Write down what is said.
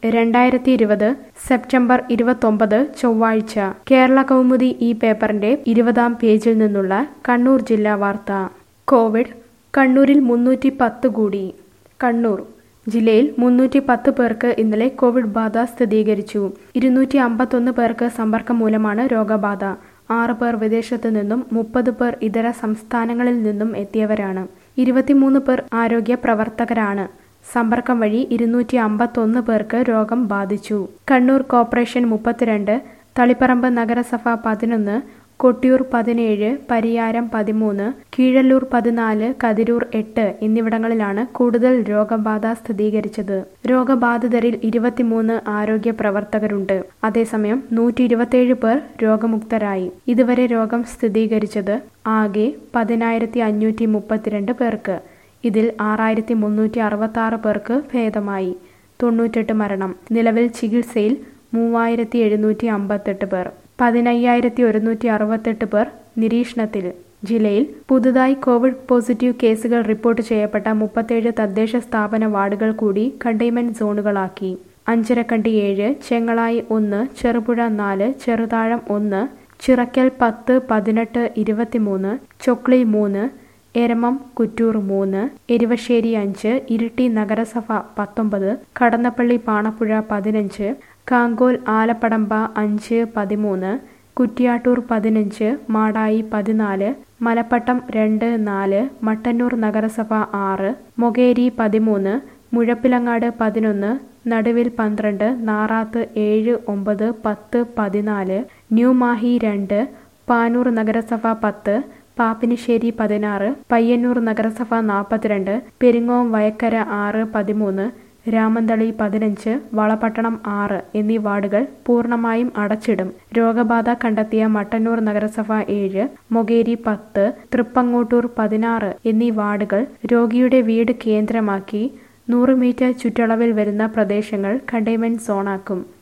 രണ്ടായിരത്തി ഇരുപത് സെപ്റ്റംബർ ഇരുപത്തൊമ്പത് ചൊവ്വാഴ്ച കേരള കൗമുദി ഈ പേപ്പറിന്റെ ഇരുപതാം പേജിൽ നിന്നുള്ള കണ്ണൂർ ജില്ലാ വാർത്ത കോവിഡ് കണ്ണൂരിൽ മുന്നൂറ്റി പത്ത് കൂടി കണ്ണൂർ ജില്ലയിൽ മുന്നൂറ്റി പത്ത് പേർക്ക് ഇന്നലെ കോവിഡ് ബാധ സ്ഥിരീകരിച്ചു ഇരുന്നൂറ്റി അമ്പത്തൊന്ന് പേർക്ക് സമ്പർക്കം മൂലമാണ് രോഗബാധ ആറ് പേർ വിദേശത്തു നിന്നും മുപ്പത് പേർ ഇതര സംസ്ഥാനങ്ങളിൽ നിന്നും എത്തിയവരാണ് ഇരുപത്തിമൂന്ന് പേർ ആരോഗ്യ പ്രവർത്തകരാണ് സമ്പർക്കം വഴി ഇരുന്നൂറ്റി അമ്പത്തൊന്ന് പേർക്ക് രോഗം ബാധിച്ചു കണ്ണൂർ കോർപ്പറേഷൻ മുപ്പത്തിരണ്ട് തളിപ്പറമ്പ് നഗരസഭ പതിനൊന്ന് കൊട്ടിയൂർ പതിനേഴ് പരിയാരം പതിമൂന്ന് കീഴല്ലൂർ പതിനാല് കതിരൂർ എട്ട് എന്നിവിടങ്ങളിലാണ് കൂടുതൽ രോഗബാധ സ്ഥിരീകരിച്ചത് രോഗബാധിതരിൽ ഇരുപത്തിമൂന്ന് ആരോഗ്യ പ്രവർത്തകരുണ്ട് അതേസമയം നൂറ്റി ഇരുപത്തിയേഴ് പേർ രോഗമുക്തരായി ഇതുവരെ രോഗം സ്ഥിരീകരിച്ചത് ആകെ പതിനായിരത്തി അഞ്ഞൂറ്റി മുപ്പത്തിരണ്ട് പേർക്ക് ഇതിൽ ആറായിരത്തി മുന്നൂറ്റി അറുപത്തി ആറ് പേർക്ക് ഭേദമായി തൊണ്ണൂറ്റെട്ട് മരണം നിലവിൽ ചികിത്സയിൽ മൂവായിരത്തി എഴുന്നൂറ്റി അമ്പത്തെട്ട് പേർ പതിനയ്യായിരത്തി ഒരുന്നൂറ്റി അറുപത്തെട്ട് പേർ നിരീക്ഷണത്തിൽ ജില്ലയിൽ പുതുതായി കോവിഡ് പോസിറ്റീവ് കേസുകൾ റിപ്പോർട്ട് ചെയ്യപ്പെട്ട മുപ്പത്തേഴ് തദ്ദേശ സ്ഥാപന വാർഡുകൾ കൂടി കണ്ടെയ്ൻമെന്റ് സോണുകളാക്കി അഞ്ചരക്കണ്ടി ഏഴ് ചെങ്ങളായി ഒന്ന് ചെറുപുഴ നാല് ചെറുതാഴം ഒന്ന് ചിറക്കൽ പത്ത് പതിനെട്ട് ഇരുപത്തിമൂന്ന് ചൊക്ലി മൂന്ന് എരമം കുറ്റൂർ മൂന്ന് എരിവശ്ശേരി അഞ്ച് ഇരിട്ടി നഗരസഭ പത്തൊമ്പത് കടന്നപ്പള്ളി പാണപ്പുഴ പതിനഞ്ച് കാങ്കോൽ ആലപ്പടമ്പ അഞ്ച് പതിമൂന്ന് കുറ്റിയാട്ടൂർ പതിനഞ്ച് മാടായി പതിനാല് മലപ്പട്ടം രണ്ട് നാല് മട്ടന്നൂർ നഗരസഭ ആറ് മൊകേരി പതിമൂന്ന് മുഴപ്പിലങ്ങാട് പതിനൊന്ന് നടുവിൽ പന്ത്രണ്ട് നാറാത്ത് ഏഴ് ഒമ്പത് പത്ത് പതിനാല് ന്യൂമാഹി രണ്ട് പാനൂർ നഗരസഭ പത്ത് പാപ്പിനിശ്ശേരി പതിനാറ് പയ്യന്നൂർ നഗരസഭ നാൽപ്പത്തിരണ്ട് പെരിങ്ങോം വയക്കര ആറ് പതിമൂന്ന് രാമന്തളി പതിനഞ്ച് വളപട്ടണം ആറ് എന്നീ വാർഡുകൾ പൂർണ്ണമായും അടച്ചിടും രോഗബാധ കണ്ടെത്തിയ മട്ടന്നൂർ നഗരസഭ ഏഴ് മൊകേരി പത്ത് തൃപ്പങ്ങോട്ടൂർ പതിനാറ് എന്നീ വാർഡുകൾ രോഗിയുടെ വീട് കേന്ദ്രമാക്കി നൂറ് മീറ്റർ ചുറ്റളവിൽ വരുന്ന പ്രദേശങ്ങൾ കണ്ടെയ്ൻമെന്റ് സോണാക്കും